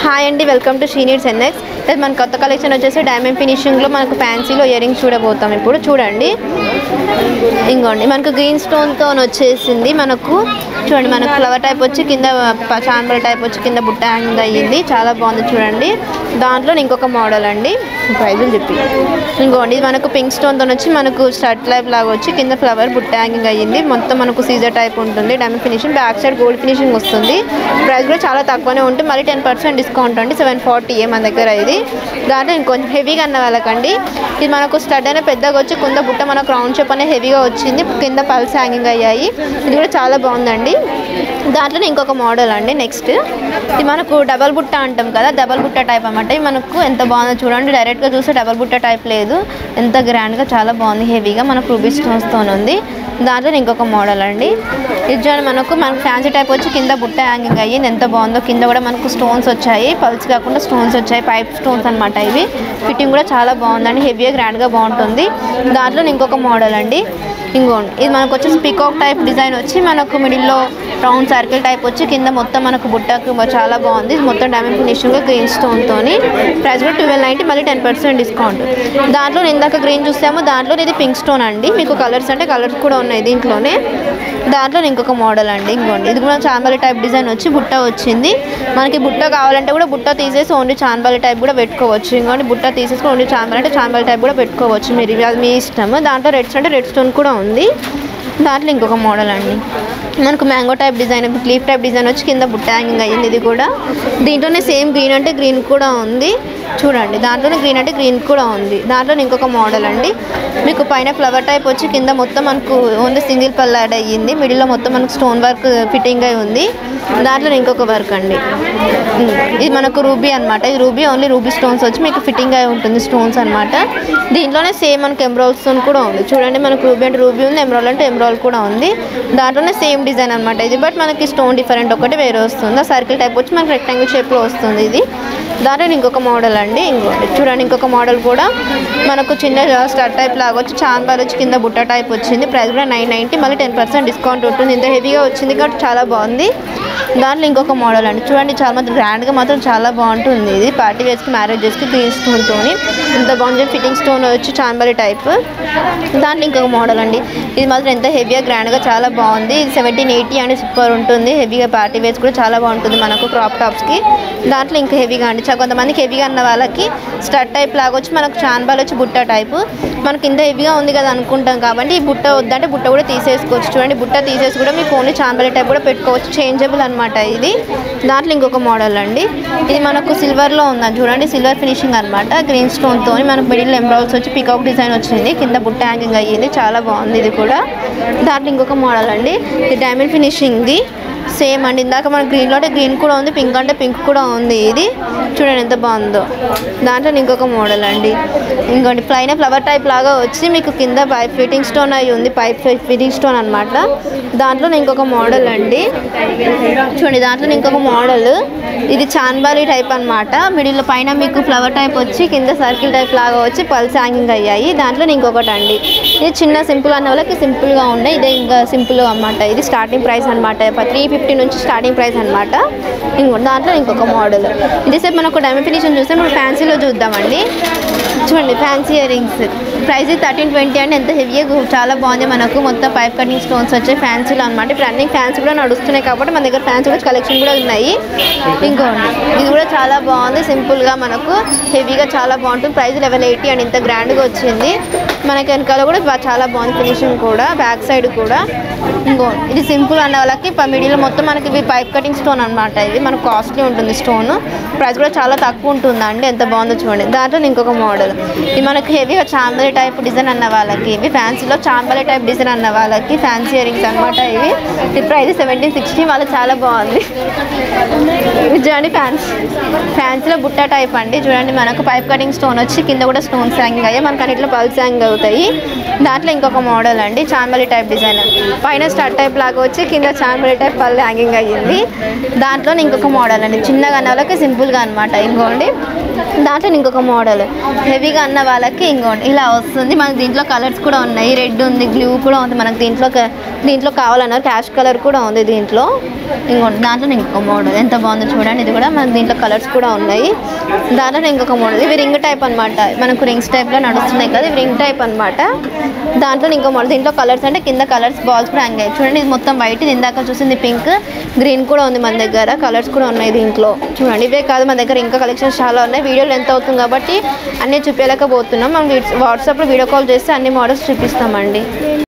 hi అండి welcome to She Needs NX ఇది మన కొత్త కలెక్షన్ వచ్చేసి డైమండ్ ఫినిషింగ్లో మనకు ఫ్యాన్సీలో ఇయర్ రింగ్స్ చూడబోతాం ఇప్పుడు చూడండి ఇంకోండి మనకు గ్రీన్ స్టోన్తో వచ్చేసింది మనకు చూడండి మనకు ఫ్లవర్ టైప్ వచ్చి కింద చాంబర్ టైప్ వచ్చి కింద బుట్ట హ్యాంగ్ అయ్యింది చాలా బాగుంది చూడండి దాంట్లో ఇంకొక మోడల్ అండి ప్రైజులు చెప్పి ఇంకోండి ఇది మనకు పింక్ స్టోన్తో వచ్చి మనకు స్టడ్ టైప్ లాగా వచ్చి కింద ఫ్లవర్ బుట్ట హ్యాంగింగ్ అయ్యింది మొత్తం మనకు సీజర్ టైప్ ఉంటుంది diamond finishing back side gold finishing వస్తుంది ప్రైస్ కూడా చాలా తక్కువనే ఉంటుంది మళ్ళీ టెన్ పర్సెంట్ డిస్కౌంట్ అండి సెవెన్ ఫార్టీ ఏ మన దగ్గర ఇది దాంట్లో ఇంకొంచెం హెవీగా అన్న వాళ్ళకండి ఇది మనకు స్టడ్ అనే పెద్దగా వచ్చి కింద బుట్ట మనకు రౌండ్ షేప్ అనే హెవీగా వచ్చింది కింద పల్స్ హ్యాంగింగ్ అయ్యాయి ఇది కూడా చాలా బాగుందండి దాంట్లో ఇంకొక మోడల్ అండి నెక్స్ట్ ఇది మనకు డబల్ బుట్ట అంటాం కదా డబల్ బుట్ట టైప్ అన్నమాట ఇది మనకు ఎంత బాగుందో చూడండి డైరెక్ట్గా చూస్తే డబల్ బుట్ట టైప్ లేదు ఎంత గ్రాండ్గా చాలా బాగుంది హెవీగా మనకు రూబీ స్టోన్స్తో ఉంది దాంట్లో ఇంకొక మోడల్ అండి ఇది చూడండి మనకు మనకు ఫ్యాన్సీ టైప్ వచ్చి కింద బుట్ట హ్యాంగింగ్ అయ్యింది ఎంత బాగుందో కింద కూడా మనకు స్టోన్స్ వచ్చాయి పల్స్ కాకుండా స్టోన్స్ వచ్చాయి పైప్ స్టోన్స్ అనమాట ఇవి ఫిట్టింగ్ కూడా చాలా బాగుందండి హెవీగా గ్రాండ్గా బాగుంటుంది దాంట్లో ఇంకొక మోడల్ అండి ఇంకోండి ఇది మనకు వచ్చేసి పికాక్ టైప్ డిజైన్ వచ్చి మనకు మిడిల్లో రౌండ్ సర్కిల్ టైప్ వచ్చి కింద మొత్తం మనకు బుట్టకు చాలా బాగుంది ఇది మొత్తం డైమండ్ ఫినిషింగ్ గ్రీన్ స్టోన్తో ప్రైస్ కూడా ట్వెల్వ్ నైంటీ మళ్ళీ టెన్ పర్సెంట్ డిస్కౌంట్ దాంట్లో ఇందాక గ్రీన్ చూసాము దాంట్లో ఇది పింక్ స్టోన్ అండి మీకు కలర్స్ అంటే కలర్స్ కూడా ఉన్నాయి దీంట్లోనే దాంట్లో ఇంకొక మోడల్ అండి ఇంకోండి ఇది కూడా చాంబలి టైప్ డిజైన్ వచ్చి బుట్ట వచ్చింది మనకి బుట్ట కావాలంటే కూడా బుట్ట తీసేసి ఓన్లీ చాంబలి టైప్ కూడా పెట్టుకోవచ్చు ఇంకోండి బుట్ట తీసేసి ఓన్లీ చాంబలి అంటే చాంబలి టైప్ కూడా పెట్టుకోవచ్చు మీరు అది మీ ఇష్టం దాంట్లో రెడ్స్ అంటే రెడ్ స్టోన్ కూడా ఉంది దాంట్లో ఇంకొక మోడల్ అండి మనకు mango type design leaf type design వచ్చి కింద బుట్ట హ్యాంగింగ్ అయ్యింది ఇది కూడా దీంట్లోనే సేమ్ గ్రీన్ అంటే గ్రీన్ కూడా ఉంది చూడండి దాంట్లోనే గ్రీన్ అంటే గ్రీన్ కూడా ఉంది దాంట్లో ఇంకొక మోడల్ అండి మీకు పైన ఫ్లవర్ టైప్ వచ్చి కింద మొత్తం మనకు ఓన్లీ సింగిల్ పల్ యాడ్ అయ్యింది మిడిల్లో మొత్తం మనకు స్టోన్ వర్క్ ఫిట్టింగ్ అయి ఉంది దాంట్లో ఇంకొక వర్క్ అండి ఉమ్, ఇది మనకు రూబీ అనమాట ఇది రూబీ ఓన్లీ రూబీ స్టోన్స్ వచ్చి మీకు ఫిట్టింగ్ అయి ఉంటుంది స్టోన్స్ అనమాట దీంట్లోనే సేమ్ మనకు ఎమ్రాల్ స్టోన్ కూడా ఉంది చూడండి మనకు రూబీ అంటే రూబీ ఉంది ఎమ్రాల్ అంటే ఎమ్రాల్ కూడా ఉంది దాంట్లోనే సేమ్ డిజైన్ అనమాట ఇది బట్ మనకి స్టోన్ డిఫరెంట్ ఒకటి వేరే వస్తుంది ఆ సర్కిల్ టైప్ వచ్చి మనకి రెక్టాంగిల్ షేప్లో వస్తుంది ఇది దాంట్లో ఇంకొక మోడల్ అండి ఇంకోటి చూడండి ఇంకొక మోడల్ కూడా మనకు చిన్న స్టార్ టైప్ లాగా వచ్చి చాంబార్ వచ్చి కింద బుట్ట టైప్ వచ్చింది ప్రైస్ కూడా నైన్ నైంటీ మళ్ళీ టెన్ పర్సెంట్ డిస్కౌంట్ ఉంటుంది ఇంత హెవీగా వచ్చింది కాబట్టి చాలా బాగుంది దాంట్లో ఇంకొక మోడల్ అండి చూడండి చాలా మాత్రం గ్రాండ్గా మాత్రం చాలా బాగుంటుంది ఇది పార్టీ వేస్కి మ్యారేజ్ చేసుకు గ్రీన్ స్టోన్తో ఇంత బాగుంది ఫిట్టింగ్ స్టోన్ వచ్చి చాంబరి టైప్ దాంట్లో ఇంకొక మోడల్ అండి ఇది మాత్రం ఎంత హెవీగా గ్రాండ్గా చాలా బాగుంది ఇది సెవెంటీన్ ఎయిటీ అని సూపర్ ఉంటుంది హెవీగా పార్టీ వేస్ కూడా చాలా బాగుంటుంది మనకు క్రాప్ టాప్స్కి దాంట్లో ఇంకా హెవీగా అండి చా- కొంతమందికి హెవీగా అన్న వాళ్ళకి స్టడ్ టైప్ లాగా వచ్చి మనకు చాన్బాల్ వచ్చి బుట్ట టైపు మనకి ఇంత హెవీగా ఉంది కదా అనుకుంటాం కాబట్టి ఈ బుట్ట వద్దంటే బుట్ట కూడా తీసేసుకోవచ్చు చూడండి బుట్ట తీసేసి కూడా మీకు ఓన్లీ చాన్బాలి టైప్ కూడా పెట్టుకోవచ్చు చేంజబుల్ అనమాట ఇది దాంట్లో ఇంకొక మోడల్ అండి ఇది మనకు సిల్వర్లో ఉందని చూడండి సిల్వర్ ఫినిషింగ్ అనమాట గ్రీన్ స్టోన్తో మనకు మిడిల్ ఎంబ్రాయిడ్స్ వచ్చి పికాక్ డిజైన్ వచ్చింది కింద బుట్ట హ్యాంగింగ్ అయ్యింది చాలా బాగుంది ఇది కూడా దాంట్లో ఇంకొక మోడల్ అండి ఇది డైమండ్ ఫినిషింగ్ది సేమ్ అండి ఇందాక మన గ్రీన్లో అంటే గ్రీన్ కూడా ఉంది పింక్ అంటే పింక్ కూడా ఉంది ఇది చూడండి ఎంత బాగుందో దాంట్లో ఇంకొక మోడల్ అండి ఇంకోటి ప్లైన్ ఫ్లవర్ టైప్ లాగా వచ్చి మీకు కింద పైప్ ఫిట్టింగ్ స్టోన్ అయి ఉంది పైప్ ఫిట్టింగ్ స్టోన్ అనమాట దాంట్లో ఇంకొక మోడల్ అండి చూడండి దాంట్లో ఇంకొక మోడల్ ఇది చాన్బాలి టైప్ అనమాట మిడిల్ పైన మీకు ఫ్లవర్ టైప్ వచ్చి కింద సర్కిల్ టైప్ లాగా వచ్చి పల్స్ హ్యాంగింగ్ అయ్యాయి దాంట్లో ఇంకొకటి అండి ఇది చిన్న సింపుల్ అన్న వాళ్ళకి సింపుల్గా ఉండే ఇదే ఇంకా సింపుల్ అనమాట ఇది స్టార్టింగ్ ప్రైస్ అనమాట త్రీ ఫిఫ్టీ నుంచి స్టార్టింగ్ ప్రైస్ అనమాట ఇంకో దాంట్లో ఇంకొక మోడల్ ఇదేసేపు మనకు డైమండ్ ఫినిషన్ చూస్తే మనం ఫ్యాన్సీలో చూద్దామండి చూడండి fancy ear rings price thirteen twenty అంటే ఎంత హెవీగా చాలా బాగుంది మనకు మొత్తం పైప్ కటింగ్ స్టోన్స్ వచ్చాయి ఫ్యాన్సీలో అనమాట ఇప్పుడు అన్ని ఫ్యాన్సీ కూడా నడుస్తున్నాయి కాబట్టి మన దగ్గర ఫ్యాన్సీ కూడా కలెక్షన్ కూడా ఉన్నాయి ఇంకోండి ఇది కూడా చాలా బాగుంది సింపుల్గా మనకు హెవీగా చాలా బాగుంటుంది ప్రైస్ లెవెల్ ఎయిటీ అండ్ ఇంత గ్రాండ్గా వచ్చింది మనకి వెనకాల కూడా బా- చాలా బాగుంది ఫినిషింగ్ కూడా బ్యాక్ సైడ్ కూడా ఇంకో ఇది సింపుల్ అన్న వాళ్ళకి మిడిల్ మొత్తం మనకి ఇవి పైప్ కటింగ్ స్టోన్ అనమాట ఇది మనకు కాస్ట్లీ ఉంటుంది స్టోన్ ప్రైస్ కూడా చాలా తక్కువ ఉంటుందండి ఎంత బాగుందో చూడండి దాంట్లో ఇంకొక మోడల్ ఇది మనకి హెవీగా చాంబలి టైప్ డిజైన్ అన్న వాళ్ళకి ఇవి ఫ్యాన్సీలో చాంబలి టైప్ డిజైన్ అన్న వాళ్ళకి ఫ్యాన్సీ ఇయరింగ్స్ అనమాట ఇవి ఈ ప్రైస్ సెవెంటీన్ సిక్స్టీ వాళ్ళ చాలా బాగుంది ఇది చూడండి ఫ్యాన్స్ ఫ్యాన్సీలో బుట్ట టైప్ అండి చూడండి మనకు పైప్ కటింగ్ స్టోన్ వచ్చి కింద కూడా స్టోన్స్ హ్యాంగింగ్ అయ్యాయి మనకు అన్నిట్లో పల్స్ హ్యాంగ్ అవుతాయి దాంట్లో ఇంకొక మోడల్ అండి చాంబలి టైప్ డిజైన్ పైన స్టార్ టైప్ లాగా వచ్చి కింద చాంబలి టైప్ పళ్ళు హ్యాంగింగ్ అయ్యింది దాంట్లో ఇంకొక మోడల్ అండి చిన్నగా అన్న వాళ్ళకి సింపుల్గా అనమాట ఇంకోండి దాంట్లో ఇంకొక మోడల్ హెవీగా అన్న వాళ్ళకి ఇంకోండి ఇలా వస్తుంది మనకి దీంట్లో కలర్స్ కూడా ఉన్నాయి రెడ్ ఉంది బ్లూ కూడా ఉంది మనకి దీంట్లో దీంట్లో కావాలన్నారు క్యాష్ కలర్ కూడా ఉంది దీంట్లో ఇంకోటి దాంట్లో ఇంకొక మోడల్ ఎంత బాగుందో చూడండి ఇది కూడా మనకి దీంట్లో కలర్స్ కూడా ఉన్నాయి దాంట్లో ఇంకొక మోడల్ ఇవి రింగ్ టైప్ అనమాట మనకు రింగ్స్ టైప్లో నడుస్తున్నాయి కదా ఇవి రింగ్ టైప్ అనమాట దాంట్లో ఇంకో మోడల్ దీంట్లో కలర్స్ అంటే కింద కలర్స్ బాల్స్ కూడా హ్యాంగ్ అయ్యాయి చూడండి ఇది మొత్తం వైట్ ఇది ఇందాక చూసింది పింక్ గ్రీన్ కూడా ఉంది మన దగ్గర కలర్స్ కూడా ఉన్నాయి దీంట్లో చూడండి ఇవే కాదు మన దగ్గర ఇంకా కలెక్షన్స్ చాలా ఉన్నాయి వీడియోలు ఎంత అవుతుంది కాబట్టి అన్నీ చూపించలేకపోతున్నాం మనం వాట్సాప్లో వీడియో కాల్ చేస్తే అన్ని మోడల్స్ చూపిస్తామండి